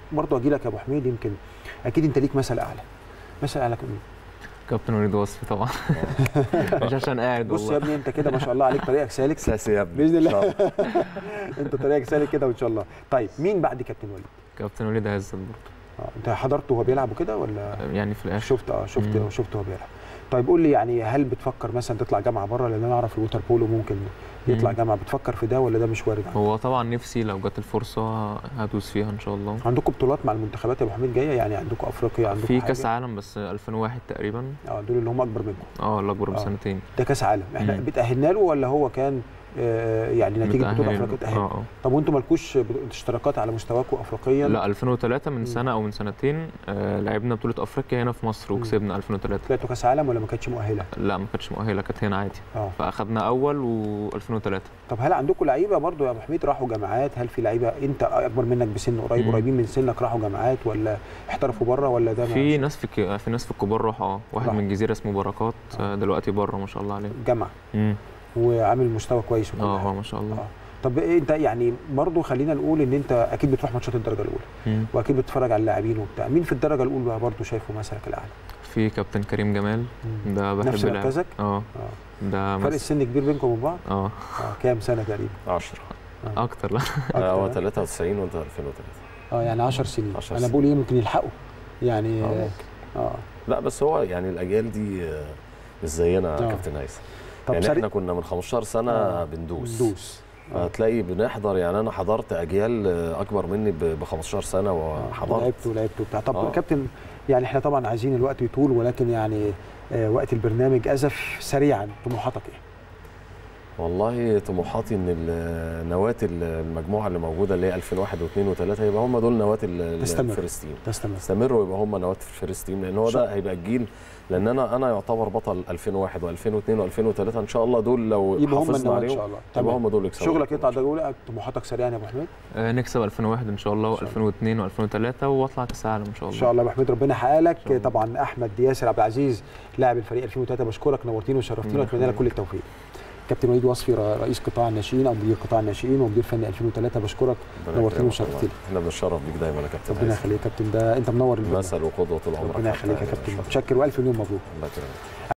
برضه اجي لك يا ابو حميد يمكن اكيد انت ليك مثل اعلى مثل اعلى كمان كابتن وليد وصفي طبعا مش عشان قاعد بص يا والله ابني انت كده ما شاء الله عليك طريقك سالك اساسي يا ابني باذن إن شاء الله انت طريقك سالك كده وان شاء الله طيب مين بعد كابتن وليد كابتن وليد عزت برضه اه انت حضرته وهو بيلعب وكده ولا يعني في الاخر شفت اه شفت مم. شفت هو بيلعب طيب قول لي يعني هل بتفكر مثلا تطلع جامعه بره لان انا اعرف الووتر بولو ممكن يطلع مم. جامعه بتفكر في ده ولا ده مش وارد عندك؟ هو طبعا نفسي لو جت الفرصه هدوس فيها ان شاء الله عندكم بطولات مع المنتخبات يا ابو حميد جايه يعني عندكم افريقيا عندكم في حاجة؟ كاس عالم بس 2001 تقريبا اه دول اللي هم اكبر منكم اه الاكبر آه. بسنتين ده كاس عالم احنا مم. بتاهلنا له ولا هو كان آه يعني نتيجه بطوله متأهل. افريقيا تاهل اه اه طب وانتم مالكوش اشتراكات على مستواكم افريقيا لا 2003 من مم. سنه او من سنتين آه لعبنا بطوله افريقيا هنا في مصر مم. وكسبنا 2003 طلعتوا كاس عالم ولا ما كانتش مؤهله؟ لا ما كانتش مؤهله كانت هنا عادي اه فاخدنا اول و2003 طب هل عندكم لعيبه برضو يا ابو حميد راحوا جامعات هل في لعيبه انت اكبر منك بسن قريب مم. قريبين من سنك راحوا جامعات ولا احترفوا بره ولا ده ما- في ناس في الك- في ناس في الكبار راحوا اه واحد راح. من الجزيره اسمه بركات آه دلوقتي بره ما شاء الله عليه جامعه امم وعامل مستوى كويس وكل اه حاجة. هو ما شاء الله اه طب إيه انت يعني برضو خلينا نقول ان انت اكيد بتروح ماتشات الدرجه الاولى مم. واكيد بتتفرج على اللاعبين وبتاع مين في الدرجه الاولى برضو شايفه مثلك الاعلى في كابتن كريم جمال مم. ده بحب نفس لعب- مركزك اه اه ده فرق مس... السن كبير بينكم وبين بعض اه اه كام سنه تقريبا 10 اكتر لا أكتر، هو آه. 93 وانت 2003 اه يعني 10 سنين 10 انا سنين. بقول ايه ممكن يلحقوا يعني اه اه, ممكن. آه. لا بس هو يعني الاجيال دي آه، مش زينا آه. يا كابتن هيثم طب يعني سريع- احنا كنا من 15 سنه آه. بندوس ندوس آه. هتلاقي بنحضر يعني انا حضرت اجيال آه، اكبر مني ب 15 سنه وحضرت لعبت ولعبت وبتاع طب آه. كابتن يعني احنا طبعا عايزين الوقت يطول ولكن يعني آه وقت البرنامج ازف سريعا طموحاتك ايه؟ والله طموحاتي ان ال- نواه المجموعه اللي موجوده اللي هي 2001 و2 و3 يبقى هم دول نواه ال- تستمر. الفيرست تيم تستمر يستمروا يبقى هم نواه الفيرست تيم لان هو شاء ده هيبقى الجيل لان انا انا يعتبر بطل 2001 و2002 و2003 ان شاء الله دول لو يبقى هم حافظنا النواه ان عليهم شاء الله يبقى تمام هم دول يكسبوا شغلك يطلع البطولة. درجه اولى طموحاتك سريعا يا ابو حميد آه نكسب 2001 ان شاء الله إن شاء الله. و2002 و2003 واطلع كاس العالم ان شاء ان الله شاء الله يا ابو حميد ربنا يحقق لك شاء الله. طبعا احمد ياسر عبد العزيز لاعب الفريق 2003 بشكرك نورتينا وشرفتينا الله واتمنى لك يخليك. كل التوفيق كابتن وليد وصفي ر- رئيس قطاع الناشئين او مدير قطاع الناشئين ومدير فني 2003 بشكرك ربنا نورتينا يكرمك وشرفتينا. والله. احنا بنتشرف بيك دايما يا كابتن ربنا هيثم. يخليك يا كابتن ده انت منور البرنامج مثل وقدوه طول عمرك ربنا حتى يخليك يا يعني كابتن شكراً. متشكر والف مليون مبروك الله يكرمك